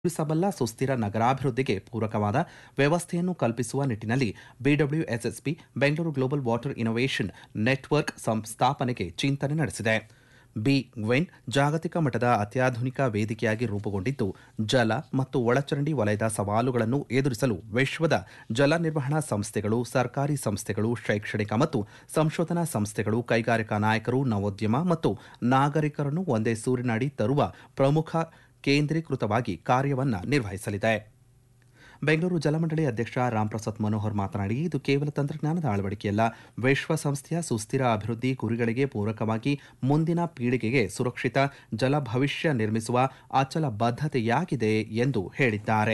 ಎದುರಿಸಬಲ್ಲ ಸುಸ್ಥಿರ ನಗರಾಭಿವೃದ್ಧಿಗೆ ಪೂರಕವಾದ ವ್ಯವಸ್ಥೆಯನ್ನು ಕಲ್ಪಿಸುವ ನಿಟ್ಟಿನಲ್ಲಿ B W S S P Bengaluru global water innovation network ಸಂಸ್ಥಾಪನೆಗೆ ಚಿಂತನೆ ನಡೆಸಿದೆ ಬಿ ಗ್ವೆನ್ ಜಾಗತಿಕ ಮಟ್ಟದ ಅತ್ಯಾಧುನಿಕ ವೇದಿಕೆಯಾಗಿ ರೂಪುಗೊಂಡಿದ್ದು ಜಲ ಮತ್ತು ಒಳಚರಂಡಿ ವಲಯದ ಸವಾಲುಗಳನ್ನು ಎದುರಿಸಲು ವಿಶ್ವದ ಜಲ ನಿರ್ವಹಣಾ ಸಂಸ್ಥೆಗಳು ಸರ್ಕಾರಿ ಸಂಸ್ಥೆಗಳು ಶೈಕ್ಷಣಿಕ ಮತ್ತು ಸಂಶೋಧನಾ ಸಂಸ್ಥೆಗಳು ಕೈಗಾರಿಕಾ ನಾಯಕರು ನವೋದ್ಯಮ ಮತ್ತು ನಾಗರಿಕರನ್ನು ಒಂದೇ ಸೂರಿನಡಿ ತರುವ ಪ್ರಮುಖ ಕೇಂದ್ರೀಕೃತವಾಗಿ ಕಾರ್ಯವನ್ನು ನಿರ್ವಹಿಸಲಿದೆ ಬೆಂಗಳೂರು ಜಲಮಂಡಳಿ ಅಧ್ಯಕ್ಷ ರಾಮ್ಪ್ರಸಾದ್ ಮನೋಹರ್ ಮಾತನಾಡಿ ಇದು ಕೇವಲ ತಂತ್ರಜ್ಞಾನದ ಅಳವಡಿಕೆಯಲ್ಲ ವಿಶ್ವಸಂಸ್ಥೆಯ ಸುಸ್ಥಿರ ಅಭಿವೃದ್ಧಿ ಗುರಿಗಳಿಗೆ ಪೂರಕವಾಗಿ ಮುಂದಿನ ಪೀಳಿಗೆಗೆ ಸುರಕ್ಷಿತ ಜಲ ಭವಿಷ್ಯ ನಿರ್ಮಿಸುವ ಅಚಲ ಬದ್ಧತೆಯಾಗಿದೆ ಎಂದು ಹೇಳಿದ್ದಾರೆ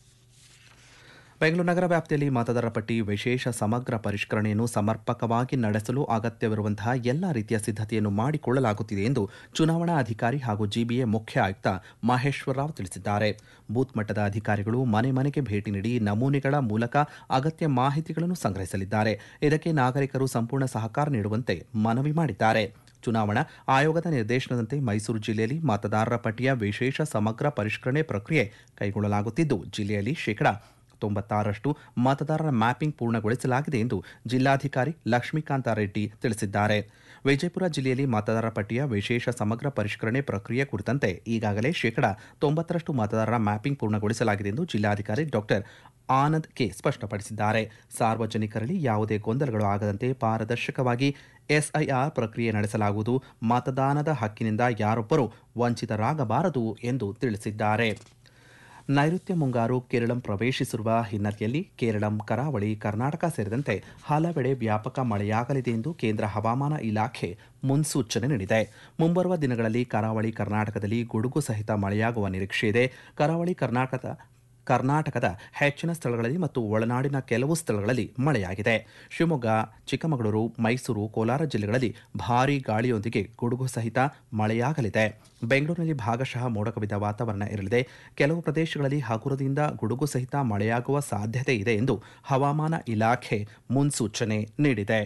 ಬೆಂಗಳೂರು ನಗರ ವ್ಯಾಪ್ತಿಯಲ್ಲಿ ಮತದಾರರ ಪಟ್ಟಿ ವಿಶೇಷ ಸಮಗ್ರ ಪರಿಷ್ಕರಣೆಯನ್ನು ಸಮರ್ಪಕವಾಗಿ ನಡೆಸಲು ಅಗತ್ಯವಿರುವಂತಹ ಎಲ್ಲ ರೀತಿಯ ಸಿದ್ಧತೆಯನ್ನು ಮಾಡಿಕೊಳ್ಳಲಾಗುತ್ತಿದೆ ಎಂದು ಚುನಾವಣಾ ಅಧಿಕಾರಿ ಹಾಗೂ ಜಿಬಿಎ ಮುಖ್ಯ ಆಯುಕ್ತ ಮಹೇಶ್ವರ ರಾವ್ ತಿಳಿಸಿದ್ದಾರೆ ಬೂತ್ ಮಟ್ಟದ ಅಧಿಕಾರಿಗಳು ಮನೆ ಮನೆಗೆ ಭೇಟಿ ನೀಡಿ ನಮೂನೆಗಳ ಮೂಲಕ ಅಗತ್ಯ ಮಾಹಿತಿಗಳನ್ನು ಸಂಗ್ರಹಿಸಲಿದ್ದಾರೆ ಇದಕ್ಕೆ ನಾಗರಿಕರು ಸಂಪೂರ್ಣ ಸಹಕಾರ ನೀಡುವಂತೆ ಮನವಿ ಮಾಡಿದ್ದಾರೆ ಚುನಾವಣಾ ಆಯೋಗದ ನಿರ್ದೇಶನದಂತೆ ಮೈಸೂರು ಜಿಲ್ಲೆಯಲ್ಲಿ ಮತದಾರರ ಪಟ್ಟಿಯ ವಿಶೇಷ ಸಮಗ್ರ ಪರಿಷ್ಕರಣೆ ಪ್ರಕ್ರಿಯೆ ಕೈಗೊಳ್ಳಲಾಗುತ್ತಿದ್ದು ಜಿಲ್ಲೆಯಲ್ಲಿ ಶೇಕಡಾ ತೊಂಬತ್ತಾರರಷ್ಟು ಮತದಾರರ ಮ್ಯಾಪಿಂಗ್ ಪೂರ್ಣಗೊಳಿಸಲಾಗಿದೆ ಎಂದು ಜಿಲ್ಲಾಧಿಕಾರಿ ಲಕ್ಷ್ಮೀಕಾಂತ ರೆಡ್ಡಿ ತಿಳಿಸಿದ್ದಾರೆ ವಿಜಯಪುರ ಜಿಲ್ಲೆಯಲ್ಲಿ ಮತದಾರರ ಪಟ್ಟಿಯ ವಿಶೇಷ ಸಮಗ್ರ ಪರಿಷ್ಕರಣೆ ಪ್ರಕ್ರಿಯೆ ಕುರಿತಂತೆ ಈಗಾಗಲೇ ಶೇಕಡಾ ತೊಂಬತ್ತರಷ್ಟು ಮತದಾರರ ಮ್ಯಾಪಿಂಗ್ ಪೂರ್ಣಗೊಳಿಸಲಾಗಿದೆ ಎಂದು ಜಿಲ್ಲಾಧಿಕಾರಿ ಡಾಕ್ಟರ್ ಆನಂದ್ ಕೆ ಸ್ಪಷ್ಟಪಡಿಸಿದ್ದಾರೆ ಸಾರ್ವಜನಿಕರಲ್ಲಿ ಯಾವುದೇ ಗೊಂದಲಗಳು ಆಗದಂತೆ ಪಾರದರ್ಶಕವಾಗಿ ಎಸ್ಐಆರ್ ಪ್ರಕ್ರಿಯೆ ನಡೆಸಲಾಗುವುದು ಮತದಾನದ ಹಕ್ಕಿನಿಂದ ಯಾರೊಬ್ಬರೂ ವಂಚಿತರಾಗಬಾರದು ಎಂದು ತಿಳಿಸಿದ್ದಾರೆ ನೈಋತ್ಯ ಮುಂಗಾರು ಕೇರಳಂ ಪ್ರವೇಶಿಸಿರುವ ಹಿನ್ನೆಲೆಯಲ್ಲಿ ಕೇರಳಂ ಕರಾವಳಿ ಕರ್ನಾಟಕ ಸೇರಿದಂತೆ ಹಲವೆಡೆ ವ್ಯಾಪಕ ಮಳೆಯಾಗಲಿದೆ ಎಂದು ಕೇಂದ್ರ ಹವಾಮಾನ ಇಲಾಖೆ ಮುನ್ಸೂಚನೆ ನೀಡಿದೆ ಮುಂಬರುವ ದಿನಗಳಲ್ಲಿ ಕರಾವಳಿ ಕರ್ನಾಟಕದಲ್ಲಿ ಗುಡುಗು ಸಹಿತ ಮಳೆಯಾಗುವ ನಿರೀಕ್ಷೆ ಇದೆ ಕರಾವಳಿ ಕರ್ನಾಟಕದ ಕರ್ನಾಟಕದ ಹೆಚ್ಚಿನ ಸ್ಥಳಗಳಲ್ಲಿ ಮತ್ತು ಒಳನಾಡಿನ ಕೆಲವು ಸ್ಥಳಗಳಲ್ಲಿ ಮಳೆಯಾಗಿದೆ ಶಿವಮೊಗ್ಗ ಚಿಕ್ಕಮಗಳೂರು ಮೈಸೂರು ಕೋಲಾರ ಜಿಲ್ಲೆಗಳಲ್ಲಿ ಭಾರೀ ಗಾಳಿಯೊಂದಿಗೆ ಗುಡುಗು ಸಹಿತ ಮಳೆಯಾಗಲಿದೆ ಬೆಂಗಳೂರಿನಲ್ಲಿ ಭಾಗಶಃ ಮೋಡ ಕವಿದ ವಾತಾವರಣ ಇರಲಿದೆ ಕೆಲವು ಪ್ರದೇಶಗಳಲ್ಲಿ ಹಗುರದಿಂದ ಗುಡುಗು ಸಹಿತ ಮಳೆಯಾಗುವ ಸಾಧ್ಯತೆ ಇದೆ ಎಂದು ಹವಾಮಾನ ಇಲಾಖೆ ಮುನ್ಸೂಚನೆ ನೀಡಿದೆ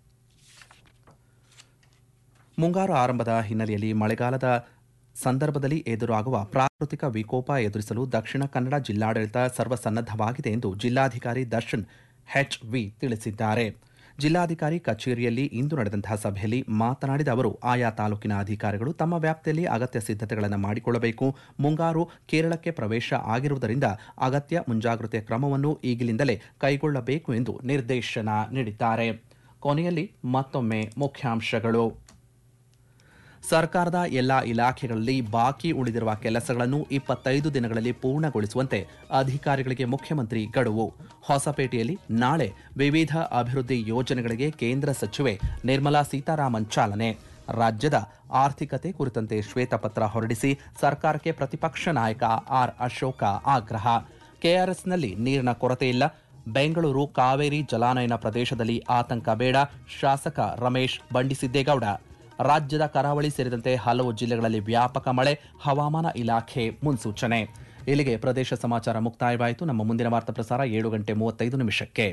ಮುಂಗಾರು ಆರಂಭದ ಹಿನ್ನೆಲೆಯಲ್ಲಿ ಮಳೆಗಾಲದ ಸಂದರ್ಭದಲ್ಲಿ ಎದುರಾಗುವ ಪ್ರಾಕೃತಿಕ ವಿಕೋಪ ಎದುರಿಸಲು ದಕ್ಷಿಣ ಕನ್ನಡ ಜಿಲ್ಲಾಡಳಿತ ಸರ್ವಸನ್ನದ್ಧವಾಗಿದೆ ಎಂದು ಜಿಲ್ಲಾಧಿಕಾರಿ ದರ್ಶನ್ ಎಚ್ ವಿ ತಿಳಿಸಿದ್ದಾರೆ ಜಿಲ್ಲಾಧಿಕಾರಿ ಕಚೇರಿಯಲ್ಲಿ ಇಂದು ನಡೆದಂತಹ ಸಭೆಯಲ್ಲಿ ಮಾತನಾಡಿದ ಅವರು ಆಯಾ ತಾಲೂಕಿನ ಅಧಿಕಾರಿಗಳು ತಮ್ಮ ವ್ಯಾಪ್ತಿಯಲ್ಲಿ ಅಗತ್ಯ ಸಿದ್ಧತೆಗಳನ್ನು ಮಾಡಿಕೊಳ್ಳಬೇಕು ಮುಂಗಾರು ಕೇರಳಕ್ಕೆ ಪ್ರವೇಶ ಆಗಿರುವುದರಿಂದ ಅಗತ್ಯ ಮುಂಜಾಗ್ರತೆ ಕ್ರಮವನ್ನು ಈಗಿನಿಂದಲೇ ಕೈಗೊಳ್ಳಬೇಕು ಎಂದು ನಿರ್ದೇಶನ ನೀಡಿದ್ದಾರೆ ಕೊನೆಯಲ್ಲಿ ಮತ್ತೊಮ್ಮೆ ಮುಖ್ಯಾಂಶಗಳು ಸರ್ಕಾರದ ಎಲ್ಲಾ ಇಲಾಖೆಗಳಲ್ಲಿ ಬಾಕಿ ಉಳಿದಿರುವ ಕೆಲಸಗಳನ್ನು ಇಪ್ಪತ್ತೈದು ದಿನಗಳಲ್ಲಿ ಪೂರ್ಣಗೊಳಿಸುವಂತೆ ಅಧಿಕಾರಿಗಳಿಗೆ ಮುಖ್ಯಮಂತ್ರಿ ಗಡುವು ಹೊಸಪೇಟೆಯಲ್ಲಿ ನಾಳೆ ವಿವಿಧ ಅಭಿವೃದ್ಧಿ ಯೋಜನೆಗಳಿಗೆ ಕೇಂದ್ರ ಸಚಿವೆ ನಿರ್ಮಲಾ ಸೀತಾರಾಮನ್ ಚಾಲನೆ ರಾಜ್ಯದ ಆರ್ಥಿಕತೆ ಕುರಿತಂತೆ ಶ್ವೇತಪತ್ರ ಹೊರಡಿಸಿ ಸರ್ಕಾರಕ್ಕೆ ಪ್ರತಿಪಕ್ಷ ನಾಯಕ ಆರ್ ಅಶೋಕ ಆಗ್ರಹ ಕೆಆರ್ಎಸ್ನಲ್ಲಿ ನೀರಿನ ಕೊರತೆ ಇಲ್ಲ ಬೆಂಗಳೂರು ಕಾವೇರಿ ಜಲಾನಯನ ಪ್ರದೇಶದಲ್ಲಿ ಆತಂಕ ಬೇಡ ಶಾಸಕ ರಮೇಶ್ ಬಂಡಿಸಿದ್ದೇಗೌಡ ರಾಜ್ಯದ ಕರಾವಳಿ ಸೇರಿದಂತೆ ಹಲವು ಜಿಲ್ಲೆಗಳಲ್ಲಿ ವ್ಯಾಪಕ ಮಳೆ ಹವಾಮಾನ ಇಲಾಖೆ ಮುನ್ಸೂಚನೆ ಇಲ್ಲಿಗೆ ಪ್ರದೇಶ ಸಮಾಚಾರ ಮುಕ್ತಾಯವಾಯಿತು ನಮ್ಮ ಮುಂದಿನ ವಾರ್ತಾ ಪ್ರಸಾರ ಏಳು ಗಂಟೆ ಮೂವತ್ತೈದು ನಿಮಿಷಕ್ಕೆ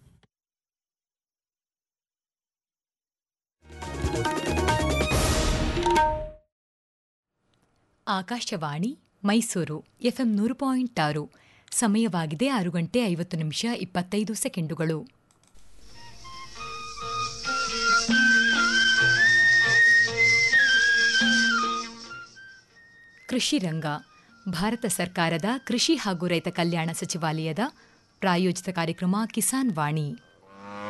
ಆಕಾಶವಾಣಿ ಮೈಸೂರು ಎಫ್ಎಂ ನೂರು ಪಾಯಿಂಟ್ ಆರು ಸಮಯವಾಗಿದೆ ಆರು ಗಂಟೆ ಐವತ್ತು ನಿಮಿಷ ಇಪ್ಪತ್ತೈದು ಸೆಕೆಂಡುಗಳು ಕೃಷಿ ರಂಗ ಭಾರತ ಸರ್ಕಾರದ ಕೃಷಿ ಹಾಗೂ ರೈತ ಕಲ್ಯಾಣ ಸಚಿವಾಲಯದ ಪ್ರಾಯೋಜಿತ ಕಾರ್ಯಕ್ರಮ ಕಿಸಾನ್ ವಾಣಿ